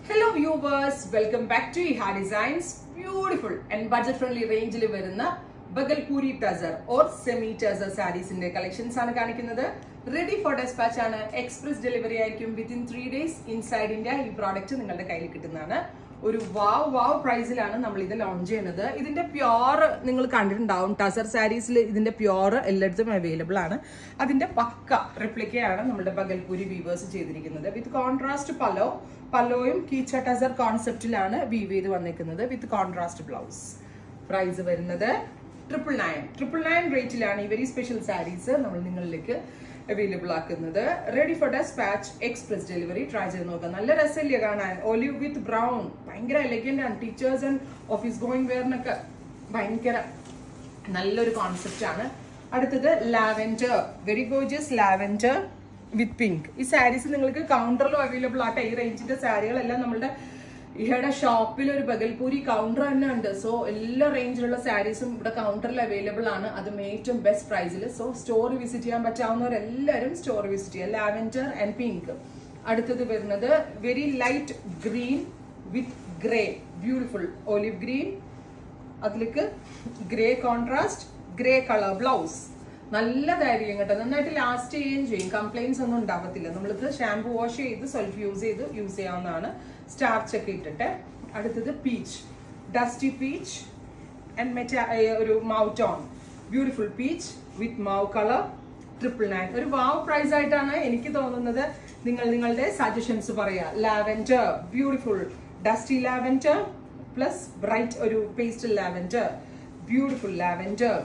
hello viewers welcome back to Iha designs beautiful and budget friendly റേഞ്ചിൽ വരുന്ന Bhagalpuri tussar or semi tussar സാരീസിന്റെ collections ആണ് കാണിക്കുന്നത് റെഡി ഫോർ ഡെസ്പാച്ച് ആണ് എക്സ്പ്രസ് ഡെലിവറി ആയിരിക്കും within three days inside India ഈ പ്രോഡക്റ്റ് നിങ്ങളുടെ കയ്യിൽ കിട്ടുന്നതാണ് ഒരു വാവ് വാവ് പ്രൈസിലാണ് നമ്മൾ ഇത് ലോഞ്ച് ചെയ്യുന്നത് ഇതിന്റെ പ്യോർ നിങ്ങൾ കണ്ടിട്ടുണ്ടാവും ടസർ സാരീസിൽ ഇതിന്റെ പ്യോർ എല്ലായിടത്തും അവൈലബിൾ ആണ് അതിന്റെ പക്ക റിപ്ലിക്കയാണ് നമ്മുടെ ബഗൽപൂരി വീവേഴ്സ് ചെയ്തിരിക്കുന്നത് വിത്ത് കോൺട്രാസ്റ്റ് പല്ലോ പല്ലോയും കീച്ച ടസർ കോൺസെപ്റ്റിലാണ് വീവ് ചെയ്ത് വന്നിരിക്കുന്നത് വിത്ത് കോൺട്രാസ്റ്റ് ബ്ലൗസ് പ്രൈസ് വരുന്നത് ട്രിപ്പിൾ നയൻ ട്രിപ്പിൾ നയൻ റേറ്റിലാണ് ഈ വെരി സ്പെഷ്യൽ സാരീസ് നമ്മൾ നിങ്ങളിലേക്ക് അവൈലബിൾ ആക്കുന്നത് ready for dispatch express delivery try ചെയ്ത് നോക്കാം നല്ല രസമില്ല കാണാൻ ഒലിവ് വിത്ത് ബ്രൗൺ ഭയങ്കര എലഗന്റ് ആണ് ടീച്ചേഴ്സ് ആൻഡ് ഓഫീസ് ഗോയിങ് വെയറിനൊക്കെ ഭയങ്കര നല്ലൊരു കോൺസെപ്റ്റ് ആണ് അടുത്തത് lavender very gorgeous lavender with pink ഈ സാരീസ് നിങ്ങൾക്ക് കൗണ്ടറിലും അവൈലബിൾ ആട്ടെ ഈ റേഞ്ചിന്റെ സാരികളെല്ലാം നമ്മുടെ ഇഹയുടെ ഷോപ്പിൽ ഒരു ബഗൽപൂരി കൗണ്ടർ തന്നെ ഉണ്ട് സോ എല്ലാ റേഞ്ചിലുള്ള സാരീസും ഇവിടെ കൗണ്ടറിൽ അവൈലബിൾ ആണ് അതും ഏറ്റവും ബെസ്റ്റ് പ്രൈസിൽ സോ സ്റ്റോർ വിസിറ്റ് ചെയ്യാൻ പറ്റാവുന്നവരെല്ലാവരും സ്റ്റോർ വിസിറ്റ് ചെയ്യുക ലാവൻഡർ ആൻഡ് പിങ്ക് അടുത്തത് വരുന്നത് very light green with grey beautiful olive green അതിലേക്ക് grey contrast grey colour blouse നല്ലതായിരിക്കും കേട്ടോ നന്നായിട്ട് ലാസ്റ്റ് ചെയ്യുകയും ചെയ്യും കംപ്ലൈൻസ് ഒന്നും ഉണ്ടാവത്തില്ല നമ്മൾക്ക് ഷാംപൂ വാഷ് ചെയ്ത് സെൽഫ് യൂസ് ചെയ്ത് യൂസ് ചെയ്യാവുന്നതാണ് സ്റ്റാർച്ച് ഒക്കെ ഇട്ടിട്ട് അടുത്തത് പീച്ച് ഡസ്റ്റി പീച്ച് ആൻഡ് മെറ്റ ഒരു mauve tone beautiful peach with mauve colour triple nine ഒരു വാവ് പ്രൈസ് ആയിട്ടാണ് എനിക്ക് തോന്നുന്നത് നിങ്ങൾ നിങ്ങളുടെ സജഷൻസ് പറയാ lavender beautiful dusty lavender plus bright ഒരു പേസ്റ്റൽ ലാവൻഡർ ബ്യൂട്ടിഫുൾ ലാവൻഡർ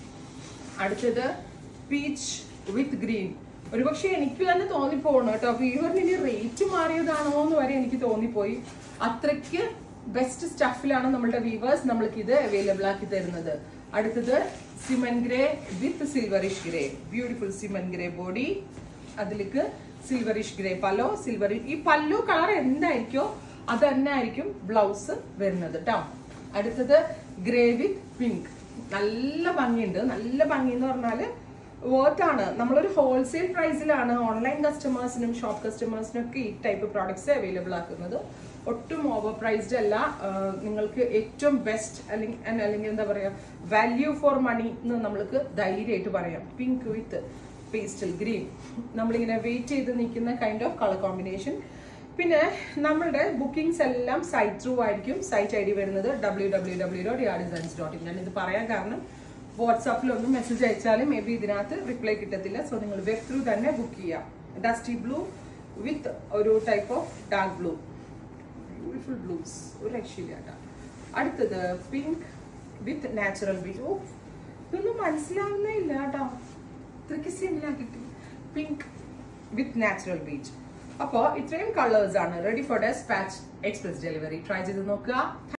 അടുത്തത് പീച്ച് വിത്ത് ഗ്രീൻ ഒരുപക്ഷെ എനിക്ക് തന്നെ തോന്നിപ്പോണു കേട്ടോ ഫീവറിന് ഇനി റേറ്റ് മാറിയതാണോ എന്ന് വരെ എനിക്ക് തോന്നിപ്പോയി അത്രയ്ക്ക് ബെസ്റ്റ് സ്റ്റഫിലാണ് നമ്മളുടെ വീവേഴ്സ് നമ്മൾക്ക് ഇത് അവൈലബിൾ ആക്കി തരുന്നത് അടുത്തത് cement grey with silverish grey beautiful cement grey body അതിലേക്ക് സിൽവറിഷ് ഗ്രേ പല്ലോ സിൽവർ ഈ പല്ലോ കളർ എന്തായിരിക്കോ അത് തന്നെ ആയിരിക്കും ബ്ലൗസ് വരുന്നത് കേട്ടോ അടുത്തത് ഗ്രേ വിത്ത് പിങ്ക് നല്ല ഭംഗിയുണ്ട് നല്ല ഭംഗി എന്ന് പറഞ്ഞാല് ആണ് നമ്മളൊരു ഹോൾസെയിൽ പ്രൈസിലാണ് ഓൺലൈൻ കസ്റ്റമേഴ്സിനും ഷോപ്പ് കസ്റ്റമേഴ്സിനും ഒക്കെ ഈ ടൈപ്പ് പ്രോഡക്ട്സ് അവൈലബിൾ ആക്കുന്നത് ഒട്ടും ഓവർ പ്രൈസ്ഡ് അല്ല നിങ്ങൾക്ക് ഏറ്റവും ബെസ്റ്റ് അല്ലെങ്കിൽ അല്ലെങ്കിൽ എന്താ പറയാ വാല്യൂ ഫോർ മണി എന്ന് നമ്മൾക്ക് ധൈര്യമായിട്ട് പറയാം പിങ്ക് വിത്ത് പേസ്റ്റൽ ഗ്രീൻ നമ്മളിങ്ങനെ വെയിറ്റ് ചെയ്ത് നിൽക്കുന്ന കൈൻഡ് ഓഫ് കളർ കോമ്പിനേഷൻ പിന്നെ നമ്മളുടെ ബുക്കിംഗ്സ് എല്ലാം സൈറ്റ് ത്രൂ ആയിരിക്കും സൈറ്റ് ഐ ഡി വരുന്നത് W W W dot Iha designs dot in ഞാൻ ഇത് പറയാൻ കാരണം വാട്സാപ്പിലൊന്നും മെസ്സേജ് അയച്ചാലും മേ ബി ഇതിനകത്ത് റിപ്ലൈ കിട്ടത്തില്ല സോ നിങ്ങൾ വെബ് ത്രൂ തന്നെ ബുക്ക് ചെയ്യാം ഡസ്റ്റി ബ്ലൂ വിത്ത് ഒരു type of dark blue beautiful blues ഒരു രക്ഷയില്ല കേട്ടോ അടുത്തത് pink with natural beige oh ഇതൊന്നും മനസ്സിലാവുന്നേ ഇല്ല കേട്ടോ ഇത്രയ്ക്ക് സിമിലാ കിട്ടി പിങ്ക് വിത്ത് നാച്ചുറൽ ബീച്ച് അപ്പോൾ ഇത്രയും കളേഴ്സ് ആണ് ready for dispatch express delivery try ചെയ്ത് നോക്കുക